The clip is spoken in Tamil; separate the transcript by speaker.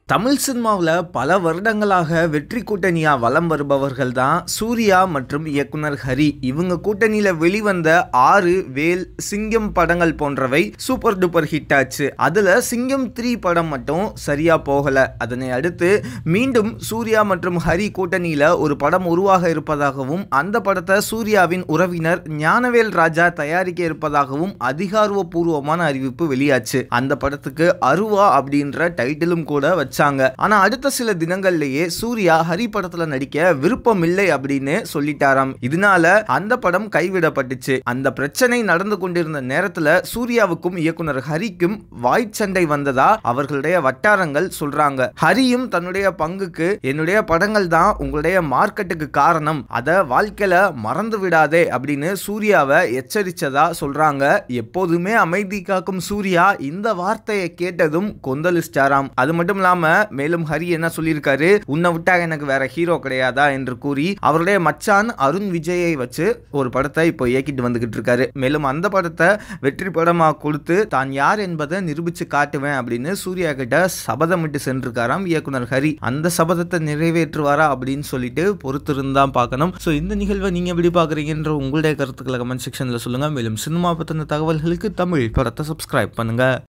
Speaker 1: தமிழ் சினிமாவில் பல வருடங்களாக வெற்றி கூட்டணியா வலம் வருபவர்கள் தான் சூர்யா மற்றும் இயக்குனர் ஹரி இவங்க கூட்டணியில வெளிவந்த ஆறு வேல் சிங்கம் படங்கள் போன்றவை சூப்பர் டூப்பர் ஹிட் ஆச்சு அதுல சிங்கம் த்ரீ படம் மட்டும் சரியா போகல அதனை அடுத்து மீண்டும் சூர்யா மற்றும் ஹரி கூட்டணியில ஒரு படம் உருவாக இருப்பதாகவும் அந்த படத்தை சூர்யாவின் உறவினர் ஞானவேல் ராஜா தயாரிக்க இருப்பதாகவும் அதிகாரப்பூர்வமான அறிவிப்பு வெளியாச்சு அந்த படத்துக்கு அருவா அப்படின்ற டைட்டிலும் கூட வச்சாங்க ஆனா அடுத்த சில தினங்கள்லயே சூர்யா ஹரி படத்துல நடிக்க விருப்பம் இல்லை அப்படின்னு சொல்லிட்டாராம் இதனால அந்த படம் கைவிடப்பட்டுச்சு அந்த பிரச்சனை நடந்து கொண்டிருந்த நேரத்துல சூர்யாவுக்கும் இயக்குனர் ஹரிக்கும் வாய்ச்சண்டை வந்ததா அவர்களுடைய வட்டாரங்கள் சொல்றாங்க ஹரியும் தன்னுடைய பங்குக்கு என்னுடைய படங்கள் தான் உங்களுடைய மார்க்கெட்டுக்கு காரணம் அத வாழ்க்கையில மறந்து விடாதே அப்படின்னு சூர்யாவை எச்சரிச்சதா சொல்றாங்க எப்போதுமே அமைதி காக்கும் சூர்யா இந்த வார்த்தையை கேட்டதும் கொந்தளிச்சிட்டாராம் அது மட்டும் இல்லாம மேலும் ஹரி என்ன சொல்லியிருக்காரு உன்னை விட்டா எனக்கு வேற ஹீரோ கிடையாதா என்று கூறி அவருடைய மச்சான் அருண் விஜயை வச்சு ஒரு படத்தை இப்போ இயக்கிட்டு வந்துகிட்டு இருக்காரு மேலும் அந்த படத்தை வெற்றி படமா கொடுத்து தான் யார் என்பதை நிரூபிச்சு காட்டுவேன் அப்படின்னு சூர்யா கிட்ட சபதமிட்டு சென்றிருக்காராம் இயக்குனர் ஹரி அந்த சபதத்தை நிறைவேற்றுவாரா அப்படின்னு சொல்லிட்டு பொறுத்திருந்தான் பார்க்கணும் ஸோ இந்த நிகழ்வை நீங்க எப்படி பாக்குறீங்கன்ற உங்களுடைய கருத்துக்களை கமெண்ட் செக்ஷன்ல சொல்லுங்க மேலும் சினிமா பத்தின தகவல்களுக்கு தமிழ் படத்தை சப்ஸ்கிரைப் பண்ணுங்க